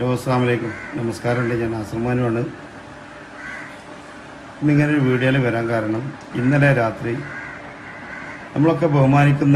hello അസ്സാം വലൈക്കും നമസ്കാരമുണ്ട് ഞാൻ അസർമാനുമാണ് ഇന്നിങ്ങനെ ഒരു വീഡിയോയിൽ വരാൻ കാരണം ഇന്നലെ രാത്രി നമ്മളൊക്കെ ബഹുമാനിക്കുന്ന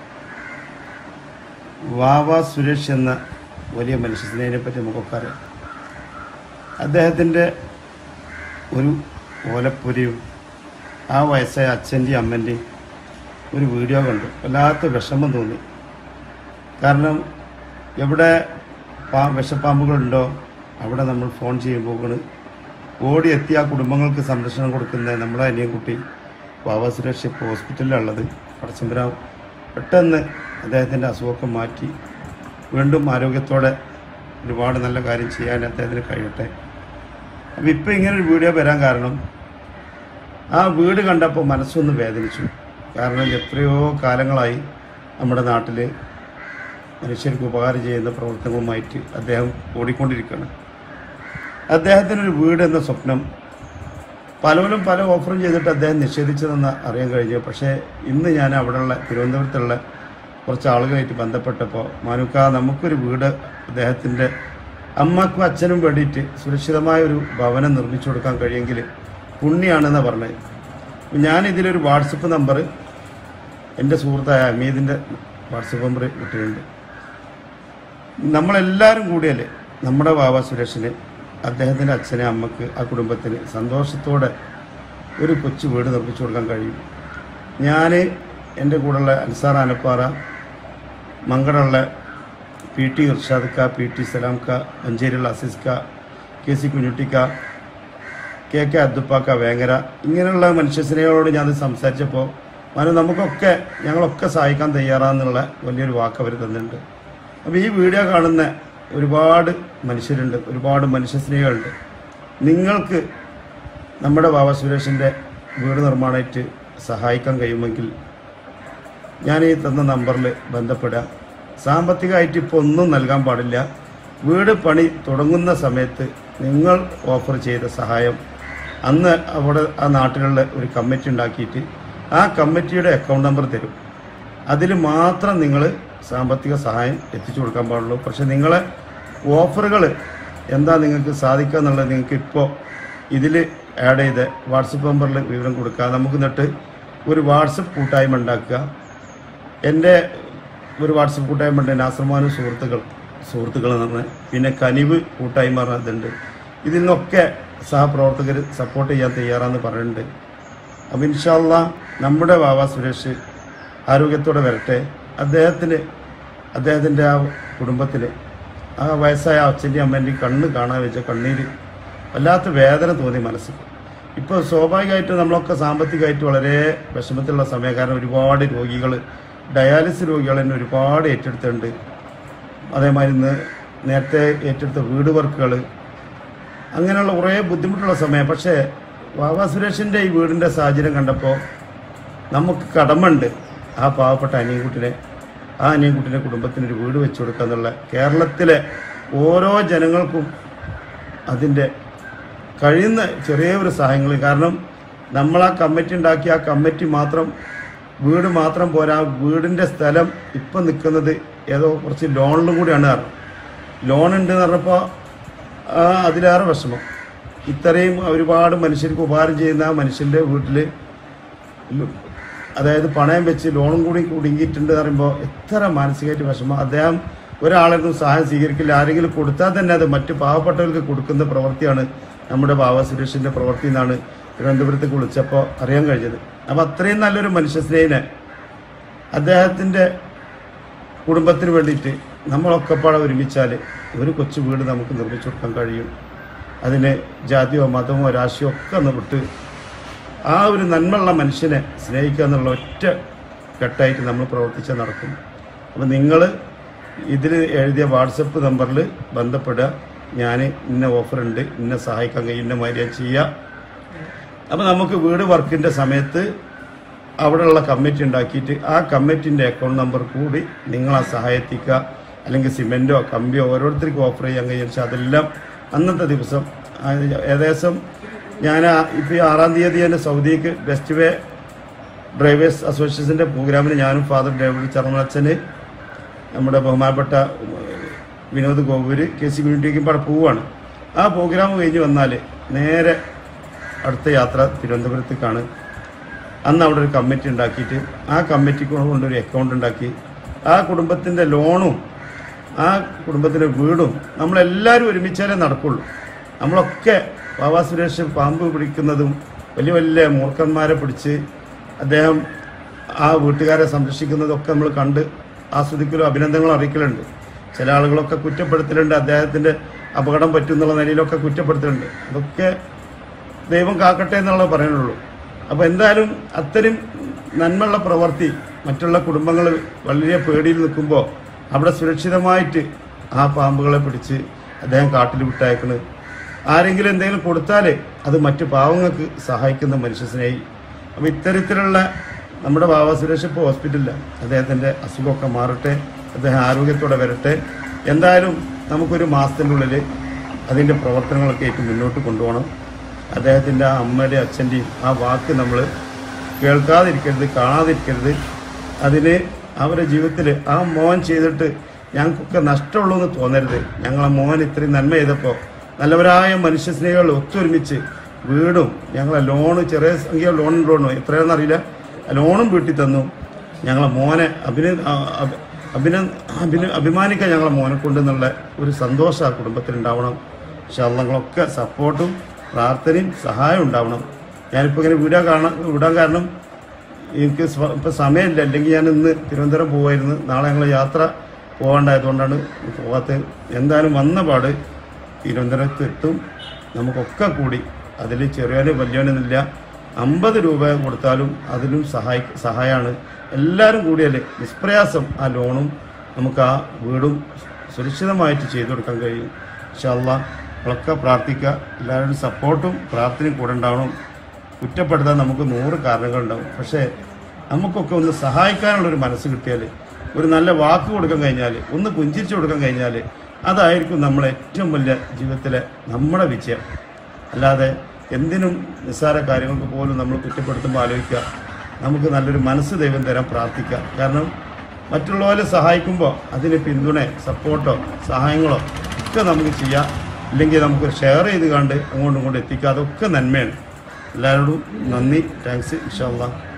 വാവ സുരേഷ് എന്ന വലിയ മനുഷ്യസ്നേഹിനെ പറ്റി നമുക്കൊക്കെ അറിയാം അദ്ദേഹത്തിൻ്റെ ഒരു ഓലപ്പൊരിയും ആ വയസ്സായ അച്ഛൻ്റെയും അമ്മൻ്റെയും ഒരു വീഡിയോ കണ്ടു വല്ലാത്ത വിഷമം തോന്നി കാരണം എവിടെ പാ വിഷപ്പാമ്പുകളുണ്ടോ അവിടെ നമ്മൾ ഫോൺ ചെയ്യുമ്പോൾ ഓടി എത്തി ആ കുടുംബങ്ങൾക്ക് സംരക്ഷണം കൊടുക്കുന്ന നമ്മുടെ അനിയൻകുട്ടി വാവ സുരേഷ് ഇപ്പോൾ ഹോസ്പിറ്റലിലുള്ളത് പടച്ചമ്പരാ പെട്ടെന്ന് അദ്ദേഹത്തിൻ്റെ അസുഖമൊക്കെ മാറ്റി വീണ്ടും ആരോഗ്യത്തോടെ ഒരുപാട് നല്ല കാര്യം ചെയ്യാൻ അദ്ദേഹത്തിന് കഴിയട്ടെ അപ്പോൾ ഇപ്പോൾ ഇങ്ങനെ ഒരു വീഡിയോ വരാൻ കാരണം ആ വീട് കണ്ടപ്പോൾ മനസ്സൊന്ന് വേദനിച്ചു കാരണം എത്രയോ കാലങ്ങളായി നമ്മുടെ നാട്ടിൽ മനുഷ്യർക്ക് ഉപകാരം ചെയ്യുന്ന പ്രവർത്തനങ്ങളുമായിട്ട് അദ്ദേഹം ഓടിക്കൊണ്ടിരിക്കുകയാണ് അദ്ദേഹത്തിനൊരു വീട് എന്ന സ്വപ്നം പലവരും പല ഓഫറും ചെയ്തിട്ട് അദ്ദേഹം നിഷേധിച്ചതെന്ന് അറിയാൻ കഴിഞ്ഞു പക്ഷേ ഇന്ന് ഞാൻ അവിടെയുള്ള തിരുവനന്തപുരത്തുള്ള കുറച്ച് ആളുകളായിട്ട് ബന്ധപ്പെട്ടപ്പോൾ മാനുക്ക നമുക്കൊരു വീട് അദ്ദേഹത്തിൻ്റെ അമ്മക്കും അച്ഛനും വേണ്ടിയിട്ട് സുരക്ഷിതമായ ഒരു ഭവനം നിർമ്മിച്ചു കൊടുക്കാൻ കഴിയുമെങ്കിൽ പുണ്യാണെന്ന് പറഞ്ഞത് ഞാൻ ഇതിലൊരു വാട്സപ്പ് നമ്പർ എൻ്റെ സുഹൃത്തായ അമീദിൻ്റെ വാട്സപ്പ് നമ്പർ കിട്ടിയിട്ടുണ്ട് നമ്മളെല്ലാവരും കൂടിയല്ലേ നമ്മുടെ ബാബ സുരേഷിന് അദ്ദേഹത്തിൻ്റെ അച്ഛനെ അമ്മക്ക് ആ കുടുംബത്തിന് സന്തോഷത്തോടെ ഒരു കൊച്ചു വീട് നിർമ്മിച്ചു കൊടുക്കാൻ കഴിയും ഞാൻ എൻ്റെ കൂടെയുള്ള അൻസാർ ആനപ്പാറ മങ്കടുള്ള പി ടി ഇർഷാദ് ക പി ടി സലാം ക മഞ്ചേരിയുള്ള അസീസ് ക കെ സി കുഞ്ഞുട്ടിക്ക കെ കെ അബ്ദുപ്പാക്ക വേങ്ങര ഇങ്ങനെയുള്ള മനുഷ്യസ്നേഹികളോട് ഞാൻ സംസാരിച്ചപ്പോൾ മനു നമുക്കൊക്കെ ഞങ്ങളൊക്കെ സഹായിക്കാൻ തയ്യാറാന്നുള്ള വലിയൊരു വാക്ക് അവർ തന്നിട്ടുണ്ട് അപ്പോൾ ഈ വീഡിയോ കാണുന്ന ഒരുപാട് മനുഷ്യരുണ്ട് ഒരുപാട് മനുഷ്യസ്നേഹികളുണ്ട് നിങ്ങൾക്ക് നമ്മുടെ ബാബ സുരേഷിൻ്റെ വീട് നിർമ്മാണമായിട്ട് സഹായിക്കാൻ കഴിയുമെങ്കിൽ ഞാൻ ഈ തന്ന നമ്പറിൽ ബന്ധപ്പെടാം സാമ്പത്തികമായിട്ട് ഇപ്പോൾ ഒന്നും നൽകാൻ പാടില്ല വീട് പണി തുടങ്ങുന്ന സമയത്ത് നിങ്ങൾ ഓഫർ ചെയ്ത സഹായം അന്ന് അവിടെ ആ നാട്ടിലുള്ള ഒരു കമ്മിറ്റി ഉണ്ടാക്കിയിട്ട് ആ കമ്മിറ്റിയുടെ അക്കൗണ്ട് നമ്പർ തരും അതിൽ മാത്രം നിങ്ങൾ സാമ്പത്തിക സഹായം എത്തിച്ചു കൊടുക്കാൻ പാടുള്ളൂ പക്ഷെ നിങ്ങളെ ഓഫറുകൾ എന്താ നിങ്ങൾക്ക് സാധിക്കുക എന്നുള്ളത് നിങ്ങൾക്ക് ഇപ്പോൾ ഇതിൽ ആഡ് ചെയ്ത് വാട്സപ്പ് നമ്പറിൽ വിവരം കൊടുക്കുക നമുക്ക് എന്നിട്ട് ഒരു വാട്സപ്പ് കൂട്ടായ്മ ഉണ്ടാക്കുക എൻ്റെ ഒരു വാട്സപ്പ് കൂട്ടായ്മ ഉണ്ട് നാസർമാനും സുഹൃത്തുക്കൾ സുഹൃത്തുക്കൾ എന്ന് പറഞ്ഞാൽ പിന്നെ കനിവ് കൂട്ടായ്മ പറഞ്ഞതുണ്ട് ഇതിൽ നിന്നൊക്കെ സഹപ്രവർത്തകർ സപ്പോർട്ട് ചെയ്യാൻ തയ്യാറാന്ന് പറയുന്നുണ്ട് അപ്പം ഇൻഷാല്ല നമ്മുടെ ബാബ സുരേഷ് ആരോഗ്യത്തോടെ വരട്ടെ അദ്ദേഹത്തിന് അദ്ദേഹത്തിൻ്റെ ആ കുടുംബത്തിന് ആ വയസ്സായ അച്ഛൻ്റെയും അമ്മേൻ്റെയും കണ്ണ് കാണാൻ വെച്ച കണ്ണീര് വല്ലാത്ത വേദന തോന്നി മനസ്സിൽ ഇപ്പോൾ സ്വാഭാവികമായിട്ടും നമ്മളൊക്കെ സാമ്പത്തികമായിട്ട് വളരെ വിഷമത്തിലുള്ള സമയം കാരണം ഒരുപാട് രോഗികൾ ഡയാലിസിസ് രോഗികൾ തന്നെ ഒരുപാട് ഏറ്റെടുത്തിട്ടുണ്ട് അതേമാതിരി ഇന്ന് നേരത്തെ ഏറ്റെടുത്ത വീട് വർക്കുകൾ അങ്ങനെയുള്ള കുറേ ബുദ്ധിമുട്ടുള്ള സമയം പക്ഷേ വാവാ സുരേഷിൻ്റെ ഈ വീടിൻ്റെ സാഹചര്യം കണ്ടപ്പോൾ നമുക്ക് കടമുണ്ട് ആ പാവപ്പെട്ട അനിയൻകുട്ടിനെ ആ അനിയൻകുട്ടിൻ്റെ കുടുംബത്തിന് ഒരു വീട് വെച്ചു കൊടുക്കുക എന്നുള്ള കേരളത്തിലെ ഓരോ ജനങ്ങൾക്കും അതിൻ്റെ കഴിയുന്ന ചെറിയ ഒരു സഹായങ്ങൾ കാരണം നമ്മൾ ആ കമ്മിറ്റി ഉണ്ടാക്കി ആ കമ്മിറ്റി മാത്രം വീട് മാത്രം പോരാ വീടിൻ്റെ സ്ഥലം ഇപ്പം നിൽക്കുന്നത് ഏതോ കുറച്ച് ലോണിലും കൂടിയാണ് കാരണം ലോൺ ഉണ്ട് എന്ന് പറഞ്ഞപ്പോൾ ആ, അതിലേറെ വിഷമം ഇത്രയും ഒരുപാട് മനുഷ്യർക്ക് ഉപകാരം ചെയ്യുന്ന ആ മനുഷ്യൻ്റെ വീട്ടിൽ അതായത് പണയം വെച്ച് ലോണും കൂടി കുടുങ്ങിയിട്ടുണ്ട് എന്ന് പറയുമ്പോൾ എത്ര മാനസികമായിട്ട് വിഷമം അദ്ദേഹം ഒരാളൊന്നും സഹായം സ്വീകരിക്കില്ല ആരെങ്കിലും കൊടുത്താൽ തന്നെ അത് മറ്റ് പാവപ്പെട്ടവർക്ക് കൊടുക്കുന്ന പ്രവൃത്തിയാണ് നമ്മുടെ ബാബ സുരേഷിൻ്റെ പ്രവൃത്തി എന്നാണ് തിരുവനന്തപുരത്തേക്ക് വിളിച്ചപ്പോൾ അറിയാൻ കഴിഞ്ഞത് അപ്പോൾ അത്രയും നല്ലൊരു മനുഷ്യസ്നേഹിനെ അദ്ദേഹത്തിൻ്റെ കുടുംബത്തിന് വേണ്ടിയിട്ട് നമ്മളൊക്കെ പാടെ ഒരുമിച്ചാൽ ഒരു കൊച്ചു വീട് നമുക്ക് നിർമ്മിച്ചു കൊടുക്കാൻ കഴിയും അതിന് ജാതിയോ മതമോ രാശിയോ ഒക്കെ ഒന്ന് വിട്ട് ആ ഒരു നന്മയുള്ള മനുഷ്യനെ സ്നേഹിക്കുക എന്നുള്ള ഒറ്റ ഘട്ടമായിട്ട് നമ്മൾ പ്രവർത്തിച്ചാൽ നടക്കും അപ്പോൾ നിങ്ങൾ ഇതിൽ എഴുതിയ വാട്സപ്പ് നമ്പറിൽ ബന്ധപ്പെടുക ഞാൻ ഇന്ന ഓഫറുണ്ട് ഇന്ന സഹായിക്കാൻ കഴിയും ഇന്ന മാതിരി ചെയ്യുക അപ്പോൾ നമുക്ക് വീട് വർക്കിൻ്റെ സമയത്ത് അവിടെയുള്ള കമ്മിറ്റി ഉണ്ടാക്കിയിട്ട് ആ കമ്മിറ്റിൻ്റെ അക്കൗണ്ട് നമ്പർ കൂടി നിങ്ങളെ സഹായത്തിക്കുക അല്ലെങ്കിൽ സിമെൻറ്റോ കമ്പിയോ ഓരോരുത്തർക്കും ഓഫർ ചെയ്യാൻ കഴിയും പക്ഷെ അതെല്ലാം അന്നത്തെ ദിവസം ആ, ഏകദേശം ഞാൻ ഇപ്പോൾ ഈ ആറാം തീയതി തന്നെ സൗദിക്ക് ബെസ്റ്റ് വേ ഡ്രൈവേഴ്സ് അസോസിയേഷൻ്റെ പ്രോഗ്രാമിന് ഞാനും ഫാദർ ഡേവിഡ് ചർമ്മച്ചന് നമ്മുടെ ബഹുമാനപ്പെട്ട വിനോദ് ഗോപൂര് കെ സി കമ്മ്യൂണിറ്റിക്ക് ഇവിടെ പോവുകയാണ് ആ പ്രോഗ്രാം കഴിഞ്ഞ് വന്നാൽ നേരെ അടുത്ത യാത്ര തിരുവനന്തപുരത്തേക്കാണ് അന്ന് അവിടെ ഒരു കമ്മിറ്റി ഉണ്ടാക്കിയിട്ട് ആ കമ്മിറ്റിക്ക് കൊണ്ടൊരു അക്കൗണ്ട് ഉണ്ടാക്കി ആ കുടുംബത്തിൻ്റെ ലോണും ആ കുടുംബത്തിൻ്റെ വീടും നമ്മളെല്ലാവരും ഒരുമിച്ചാലേ നടക്കുള്ളൂ നമ്മളൊക്കെ ബാബാ സുരേഷ് പാമ്പ് പിടിക്കുന്നതും വലിയ വലിയ മൂർഖന്മാരെ പിടിച്ച് അദ്ദേഹം ആ വീട്ടുകാരെ സംരക്ഷിക്കുന്നതൊക്കെ നമ്മൾ കണ്ട് ആസ്വദിക്കലും അഭിനന്ദനങ്ങളും അറിയിക്കലുണ്ട് ചില ആളുകളൊക്കെ കുറ്റപ്പെടുത്തലുണ്ട് അദ്ദേഹത്തിൻ്റെ അപകടം പറ്റും എന്നുള്ള നിലയിലൊക്കെ കുറ്റപ്പെടുത്തലുണ്ട് അതൊക്കെ ദൈവം കാക്കട്ടെ എന്നുള്ളത് പറയാനുള്ളൂ അപ്പോൾ എന്തായാലും അത്തരം നന്മയുള്ള പ്രവൃത്തി മറ്റുള്ള കുടുംബങ്ങൾ വളരെ പേടിയിൽ നിൽക്കുമ്പോൾ അവിടെ സുരക്ഷിതമായിട്ട് ആ പാമ്പുകളെ പിടിച്ച് അദ്ദേഹം കാട്ടിൽ വിട്ടയക്കണ് ആരെങ്കിലും എന്തെങ്കിലും കൊടുത്താൽ അത് മറ്റു പാവങ്ങൾക്ക് സഹായിക്കുന്ന മനുഷ്യസ്നേഹി അപ്പോൾ ഇത്തരത്തിലുള്ള നമ്മുടെ ബാബ സുരേഷ് ഇപ്പോൾ ഹോസ്പിറ്റലിലാണ് അദ്ദേഹത്തിൻ്റെ അസുഖമൊക്കെ മാറട്ടെ അദ്ദേഹം ആരോഗ്യത്തോടെ വരട്ടെ എന്തായാലും നമുക്കൊരു മാസത്തിൻ്റെ ഉള്ളിൽ അതിൻ്റെ പ്രവർത്തനങ്ങളൊക്കെ ആയിട്ട് മുന്നോട്ട് കൊണ്ടുപോകണം അദ്ദേഹത്തിൻ്റെ ആ അമ്മയുടെ അച്ഛൻ്റെയും ആ വാക്ക് നമ്മൾ കേൾക്കാതിരിക്കരുത് കാണാതിരിക്കരുത് അതിന് അവരുടെ ജീവിതത്തിൽ ആ മോൻ ചെയ്തിട്ട് ഞങ്ങൾക്കൊക്കെ നഷ്ടമുള്ളൂ എന്ന് തോന്നരുത് ഞങ്ങളെ മോൻ ഇത്രയും നന്മ ചെയ്തപ്പോൾ നല്ലവരായ മനുഷ്യസ്നേഹികൾ ഒത്തൊരുമിച്ച് വീടും ഞങ്ങളെ ലോണ് ചെറിയ സംഖ്യ ലോൺ ലോണോ എത്രയാണെന്ന് അറിയില്ല ആ ലോണും വീട്ടിൽ തന്നു ഞങ്ങളെ മോനെ അഭിന അഭി- അഭിന അഭിന അഭിമാനിക്കാൻ ഞങ്ങളെ മോനെ കൊണ്ടെന്നുള്ള ഒരു സന്തോഷം ആ കുടുംബത്തിലുണ്ടാവണം ശാലങ്ങളൊക്കെ സപ്പോർട്ടും പ്രാർത്ഥനയും സഹായം ഉണ്ടാവണം ഞാനിപ്പോൾ ഇങ്ങനെ വിടാൻ കാണാൻ വിടാൻ കാരണം എനിക്ക് സ്വ- ഇപ്പം സമയമില്ല അല്ലെങ്കിൽ ഞാൻ ഇന്ന് തിരുവനന്തപുരം പോകുമായിരുന്നു നാളെ ഞങ്ങൾ യാത്ര പോകാണ്ടായതുകൊണ്ടാണ് പോകാത്തത് എന്തായാലും വന്ന പാട് തിരുവനന്തപുരത്ത് എത്തും നമുക്കൊക്കെ കൂടി അതിൽ ചെറിയവന് വലിയവനെന്നില്ല അമ്പത് രൂപ കൊടുത്താലും അതിലും സഹായി സഹായമാണ് എല്ലാവരും കൂടിയാൽ നിഷ്പ്രയാസം ആ ലോണും നമുക്ക് ആ വീടും സുരക്ഷിതമായിട്ട് ചെയ്തു കൊടുക്കാൻ കഴിയും ഇൻഷാല്ല നമ്മളൊക്കെ പ്രാർത്ഥിക്കുക എല്ലാവരുടെയും സപ്പോർട്ടും പ്രാർത്ഥനയും കൂടെ ഉണ്ടാവണം കുറ്റപ്പെടുത്താൻ നമുക്ക് നൂറ് കാരണങ്ങളുണ്ടാവും പക്ഷേ നമുക്കൊക്കെ ഒന്ന് സഹായിക്കാനുള്ളൊരു മനസ്സ് കിട്ടിയാൽ ഒരു നല്ല വാക്ക് കൊടുക്കാൻ കഴിഞ്ഞാൽ ഒന്ന് പുഞ്ചിരിച്ചു കൊടുക്കാൻ കഴിഞ്ഞാൽ അതായിരിക്കും നമ്മളെ ഏറ്റവും വലിയ ജീവിതത്തിലെ നമ്മുടെ വിജയം അല്ലാതെ എന്തിനും നിസ്സാര കാര്യങ്ങൾക്ക് പോലും നമ്മൾ കുറ്റപ്പെടുത്തുമ്പോൾ ആലോചിക്കുക നമുക്ക് നല്ലൊരു മനസ്സ് ദൈവം തരാൻ പ്രാർത്ഥിക്കാം കാരണം മറ്റുള്ളവരെ സഹായിക്കുമ്പോൾ അതിന് പിന്തുണ സപ്പോർട്ടോ സഹായങ്ങളോ ഒക്കെ നമുക്ക് ചെയ്യാം ഇല്ലെങ്കിൽ നമുക്ക് ഷെയർ ചെയ്ത് കണ്ട് അങ്ങോട്ടും ഇങ്ങോട്ടും എത്തിക്കുക അതൊക്കെ നന്മയാണ് എല്ലാവരോടും നന്ദി താങ്ക്സ് ഇൻഷാല്ലാ